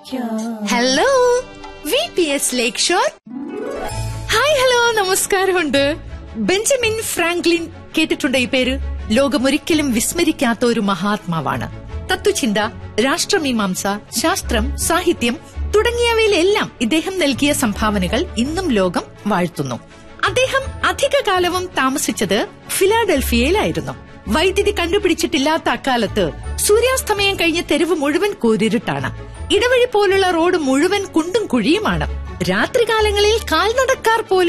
hello V P S Lakeshore hi hello നമസ്കാരമുണ്ട് Benjamin Franklin കേട്ടിട്ടുണ്ട് ഈ പേര് ലോകമൊരിക്കലും വിസ്മരിക്കാത്ത ഒരു മഹാത്മാവാണ് തത്വചിന്ത രാഷ്ട്രമീമാംസ ശാസ്ത്രം സാഹിത്യം തുടങ്ങിയവയിലെല്ലാം ഇദ്ദേഹം നൽകിയ സംഭാവനകൾ ഇന്നും ലോകം വാഴ്ത്തുന്നു അദ്ദേഹം അധികകാലവും താമസിച്ചത് ഫിലാഡൽഫിയയിലായിരുന്നു വൈദ്യുതി കണ്ടുപിടിച്ചിട്ടില്ലാത്ത അക്കാലത്ത് സൂര്യാസ്തമയം കഴിഞ്ഞ തെരുവ് മുഴുവൻ കൂരിരുട്ടാണ് ഇടവഴി പോലുള്ള റോഡ് മുഴുവൻ കുണ്ടും കുഴിയുമാണ് രാത്രികാലങ്ങളിൽ കാൽനടക്കാർ പോലും